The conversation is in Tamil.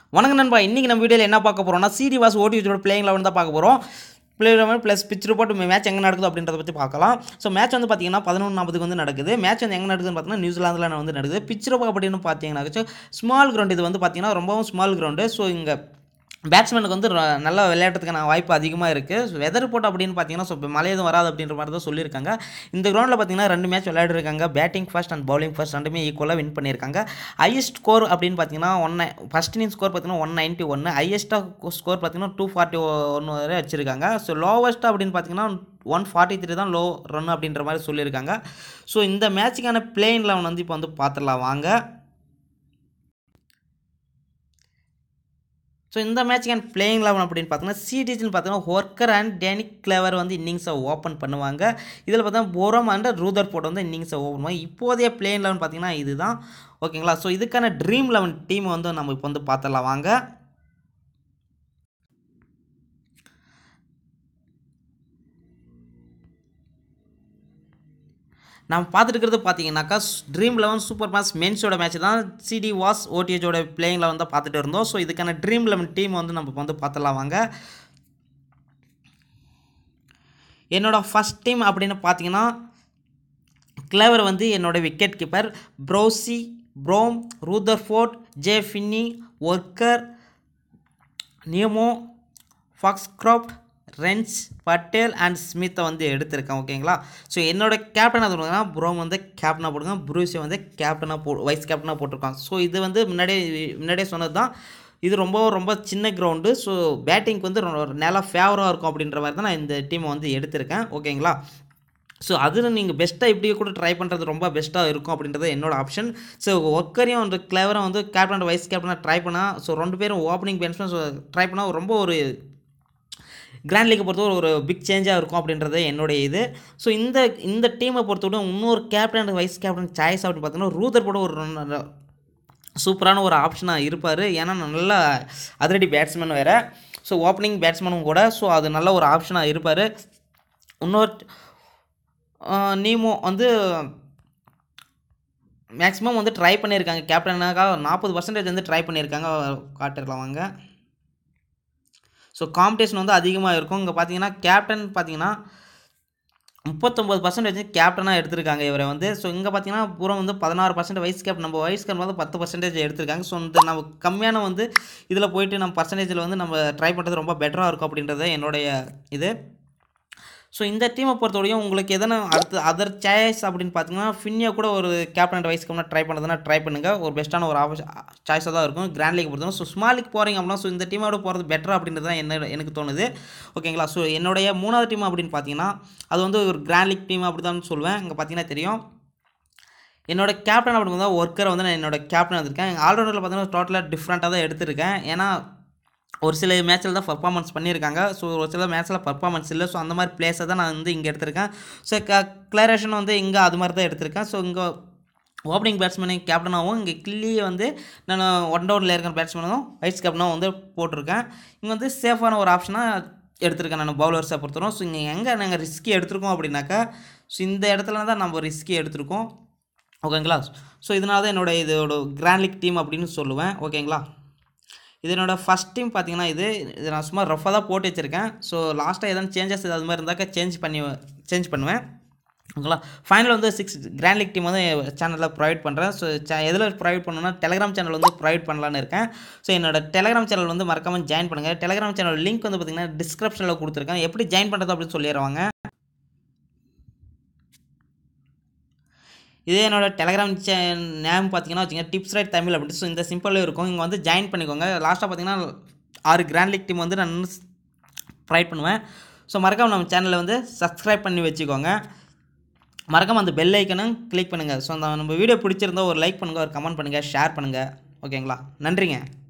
வணக்கம் நண்பா இன்றைக்கி நம்ம வீடியோவில் என்ன பார்க்க போகிறோம்னா சிடி வாஸ் ஓடிஜோட பிளேயிங் லெவன் தான் பார்க்க போகிறோம் play eleven plus pitch report match எங்கே நடக்குது அப்படின்றத பற்றி பார்க்கலாம் ஸோ மேட்ச் வந்து பார்த்தீங்கன்னா பதினொன்று நாற்பதுக்கு வந்து நடக்குது மேட்ச் வந்து எங்கே நடக்குதுன்னு பார்த்தீங்கன்னா நியூசிலாந்தில் வந்து நடக்குது பிச் ரிப்போர்ட் அப்படின்னு பார்த்தீங்கன்னா ஸ்மால் கிரவுண்ட் இது வந்து பார்த்தீங்கன்னா ரொம்பவும் ஸ்மால் கிரவுண்டு ஸோ இங்கே பேட்ஸ்மேனுக்கு வந்து ர- நல்லா விளையாட்டுறதுக்கான வாய்ப்பு அதிகமாக இருக்குது வெதர் ரிப்போர்ட் அப்படின்னு பார்த்தீங்கன்னா ஸோ மழை எதுவும் வராது அப்படின்ற மாதிரி தான் சொல்லியிருக்காங்க இந்த கிரௌண்டில் பார்த்தீங்கன்னா ரெண்டு மேட்ச் விளையாடிருக்காங்க batting first and bowling first ரெண்டுமே ஈக்குவலாக வின் பண்ணியிருக்காங்க ஹையஸ்ட் ஸ்கோர் அப்படின்னு பார்த்தீங்கன்னா ஒன் ஃபஸ்ட் இன்னிங் ஸ்கோர் பார்த்தீங்கன்னா ஒன் நைன்ட்டி ஒன்று ஹையஸ்ட்டாக ஸ்கோர் பார்த்தீங்கன்னா டூ ஃபார்ட்டி ஒன்று வரை வச்சிருக்காங்க ஸோ லோவஸ்ட்டாக அப்படின்னு பார்த்தீங்கன்னா ஒன் ஃபார்ட்டி த்ரீ தான் லோ ரன் அப்படின்ற மாதிரி சொல்லியிருக்காங்க ஸோ இந்த மேட்சுக்கான பிளேயிங் லெவன் வந்து இப்போ வந்து பார்த்துடலாம் வாங்க ஸோ இந்த மேட்ச்க்கான பிளேயிங் லெவன் அப்படின்னு பார்த்தீங்கன்னா சிடிஜின்னு பார்த்தீங்கன்னா ஒர்க்கர் அண்ட் டேனிக் கிளவர் வந்து இன்னிங்ஸை ஓப்பன் பண்ணுவாங்க இதில் பார்த்தீங்கன்னா போரம் அண்ட் ரூதர் போட் வந்து இன்னிங்ஸை ஓப்பன் பண்ணுவாங்க இப்போதைய பிளேயிங் லெவன் பார்த்தீங்கன்னா இதுதான் ஓகேங்களா ஸோ இதுக்கான ட்ரீம் லெவன் டீம் வந்து நம்ம இப்போ வந்து பார்த்துடலாம் வாங்க நம்ம பார்த்துருக்கிறது பார்த்தீங்கன்னாக்கா ட்ரீம் லெவன் சூப்பர் மேட்ச் மென்ஸோட மேட்ச் தான் சிடி வாஸ் ஓடிஹெச்சோட பிளேயிங் லெவன் தான் பார்த்துட்டு இருந்தோம் ஸோ இதுக்கான ட்ரீம் லெவன் டீம் வந்து நம்ம இப்ப வந்து பார்த்துடலாம் வாங்க என்னோட ஃபஸ்ட் டீம் அப்படின்னு பார்த்தீங்கன்னா கிளவர் வந்து என்னோட விக்கெட் கீப்பர் ப்ரோசி Broom Rutherford J Finney Worker நியமோ ஃபாக்ஸ்க்ராப்ட் ரென்ஸ் பட்டேல் அண்ட் ஸ்மித்தை வந்து எடுத்திருக்கேன் ஓகேங்களா ஸோ என்னோட கேப்டன் அது பார்த்தீங்கன்னா ப்ரோம் வந்து கேப்டனாக போடுங்க ப்ரூஸை வந்து கேப்டனாக போ வைஸ் கேப்டனாக போட்டிருக்கான் ஸோ இது வந்து முன்னாடியே முன்னாடியே சொன்னது தான் இது ரொம்ப ரொம்ப சின்ன கிரவுண்டு ஸோ பேட்டிங்க்கு வந்து ரொ- நல்லா ஃபேவராக இருக்கும் அப்படின்ற மாதிரி தான் நான் இந்த டீமை வந்து எடுத்திருக்கேன் ஓகேங்களா ஸோ அதில் நீங்கள் பெஸ்ட்டாக இப்படி கூட ட்ரை பண்ணுறது ரொம்ப பெஸ்ட்டாக இருக்கும் அப்படின்றது என்னோட ஆப்ஷன் ஸோ ஒர்க்கரையும் வந்து கிளவராக வந்து கேப்டன் வைஸ் கேப்டனாக ட்ரை பண்ணால் ஸோ ரெண்டு பேரும் ஓப்பனிங் பேட்ஸ்மேன் ஸோ ட்ரை பண்ணால் ரொம்ப ஒரு கிராண்ட் லீக்கை பொறுத்தவரை ஒரு பிக் சேஞ்சாக இருக்கும் அப்படின்றது என்னுடைய இது ஸோ இந்த இந்த டீமை பொறுத்தவரை இன்னொரு கேப்டன் வைஸ் கேப்டன் சாய்ஸ் அப்படின்னு பார்த்தீங்கன்னா ரூதர் கூட ஒரு நல்ல- சூப்பரான ஒரு ஆப்ஷனாக இருப்பார் ஏன்னா நல்ல அதிரடி பேட்ஸ்மேன் வேறு ஸோ ஓப்பனிங் பேட்ஸ்மேனும் கூட ஸோ அது நல்ல ஒரு ஆப்ஷனாக இருப்பார் இன்னொரு ஆஹ், நீமோ வந்து மேக்ஸிமம் வந்து ட்ரை பண்ணியிருக்காங்க கேப்டனாக நாற்பது பர்சன்டேஜ் வந்து ட்ரை பண்ணியிருக்காங்க காட்டிடலாம் வாங்க ஸோ காம்படிஷன் வந்து அதிகமாக இருக்கும் இங்கே பார்த்தீங்கன்னா கேப்டன் பார்த்தீங்கன்னா முப்பத்தொம்பது பர்சன்டேஜ் கேப்டனாக எடுத்திருக்காங்க இவரை வந்து ஸோ இங்கே பார்த்தீங்கன்னா பூரா வந்து பதினாறு பர்சன்ட் வைஸ் கேப்டன் நம்ம வைஸ் கேப்டன் வந்து பத்து பர்சன்டேஜ் எடுத்திருக்காங்க ஸோ இந்த நம்ம கம்மியான வந்து இதில் போயிட்டு நம்ம பர்சன்டேஜில் வந்து நம்ம ட்ரை பண்ணுறது ரொம்ப பெட்டராக இருக்கும் அப்படின்றது என்னுடைய இது ஸோ இந்த டீமை பொறுத்தவரையும் உங்களுக்கு எதனா அடுத்து அதர் சாய்ஸ் அப்படின்னு பார்த்தீங்கன்னா ஃபின்னியா கூட ஒரு கேப்டன் வைஸ் கேப்டன் ட்ரை பண்ணுறதுனா ட்ரை பண்ணுங்கள் ஒரு பெஸ்ட்டான ஒரு ஆப்ஷன் சாய்ஸாக தான் இருக்கும் கிராண்ட் லீக் பொறுத்தவரை ஸோ ஸ்மால் லீக் போகிறீங்க அப்படின்னா ஸோ இந்த டீமோட போகிறது பெட்டர் அப்படின்றது தான் என்ன எனக்கு தோணுது ஓகேங்களா ஸோ என்னுடைய மூணாவது டீம் அப்படின்னு பார்த்தீங்கன்னா அது வந்து ஒரு கிராண்ட் லீக் டீம் அப்படி தான் சொல்லுவேன் இங்கே பார்த்தீங்கன்னா தெரியும் என்னோட கேப்டன் அப்படி தான் ஒர்க்கரை வந்து நான் என்னோட கேப்டன் வந்திருக்கேன் ஆல்ரவுண்டரில் பார்த்தீங்கன்னா டோட்டலாக டிஃப்ரெண்ட்டாக தான் எடுத்திருக்கேன் ஏன்னா ஒரு சில மேட்ச்சில் தான் பர்ஃபார்மன்ஸ் பண்ணியிருக்காங்க ஸோ ஒரு சில மேட்ச்சில் பர்ஃபார்மன்ஸ் இல்லை ஸோ அந்த மாதிரி பிளேஸை தான் நான் வந்து இங்கே எடுத்திருக்கேன் ஸோ க கிளரேஷன் வந்து இங்கே அது மாதிரி தான் எடுத்திருக்கேன் ஸோ இங்கே ஓப்பனிங் பேட்ஸ்மேனு கேப்டனாகவும் இங்கே கில்லியை வந்து நான் ஒன் டவுனில் இருக்கிற பேட்ஸ்மேனும் வைஸ் கேப்டனாகவும் வந்து போட்டிருக்கேன் இங்கே வந்து சேஃபான ஒரு ஆப்ஷனாக எடுத்திருக்கேன் நான் பவுலர்ஸை பொறுத்தவரை ஸோ இங்கே எங்கே நாங்கள் ரிஸ்கி எடுத்திருக்கோம் அப்படின்னாக்கா ஸோ இந்த இடத்துல தான் நம்ம ரிஸ்கி எடுத்திருக்கோம் ஓகேங்களா ஸோ இதனால தான் என்னோட இதோட கிராண்ட் லீக் டீம் அப்படின்னு சொல்லுவேன் ஓகேங்களா இது என்னோட ஃபஸ்ட் டீம் பார்த்தீங்கன்னா இது இது நான் சும்மா ரஃபாக தான் போட்டு வச்சுருக்கேன் ஸோ லாஸ்ட்டாக எதாவது சேஞ்சஸ் அது மாதிரி இருந்தாக்கா சேஞ்ச் பண்ணி சேஞ்ச் பண்ணுவேன் ஓகேங்களா ஃபைனல் வந்து சிக்ஸ் கிராண்ட் லீக் டீம் வந்து சேனலில் ப்ரொவைட் பண்ணுறேன் ஸோ எதில் ப்ரொவைட் பண்ணணும்னா டெலிகிராம் சேனல் வந்து ப்ரொவைட் பண்ணலான்னு இருக்கேன் ஸோ என்னோட டெலிகிராம் சேனல் வந்து மறக்காமல் ஜாயின் பண்ணுங்கள் டெலிகிராம் சேனல் லிங்க் வந்து பார்த்தீங்கன்னா டிஸ்கிரிப்ஷனில் கொடுத்துருக்கேன் எப்படி ஜாயின் பண்ணுறது அப்படின்னு சொல்லிடுவாங்க இதே என்னோட டெலகிராம் சே நேம் பார்த்தீங்கன்னா வச்சுங்க டிப்ஸ் ரைட் தமிழ் அப்படின்ட்டு ஸோ இந்த சிம்பிளாக இருக்கும் இங்கே வந்து ஜாயின் பண்ணிக்கோங்க லாஸ்ட்டாக பார்த்தீங்கன்னா ஆறு கிராண்ட் லீக் டீம் வந்து நான் ப்ரொவைட் பண்ணுவேன் ஸோ மறக்காம நம்ம சேனலை வந்து சப்ஸ்கிரைப் பண்ணி வச்சுக்கோங்க மறக்காம அந்த பெல் ஐக்கனும் கிளிக் பண்ணுங்கள் ஸோ அந்த நம்ம வீடியோ பிடிச்சிருந்தா ஒரு லைக் பண்ணுங்கள் ஒரு கமெண்ட் பண்ணுங்கள் ஷேர் பண்ணுங்கள் ஓகேங்களா நன்றிங்க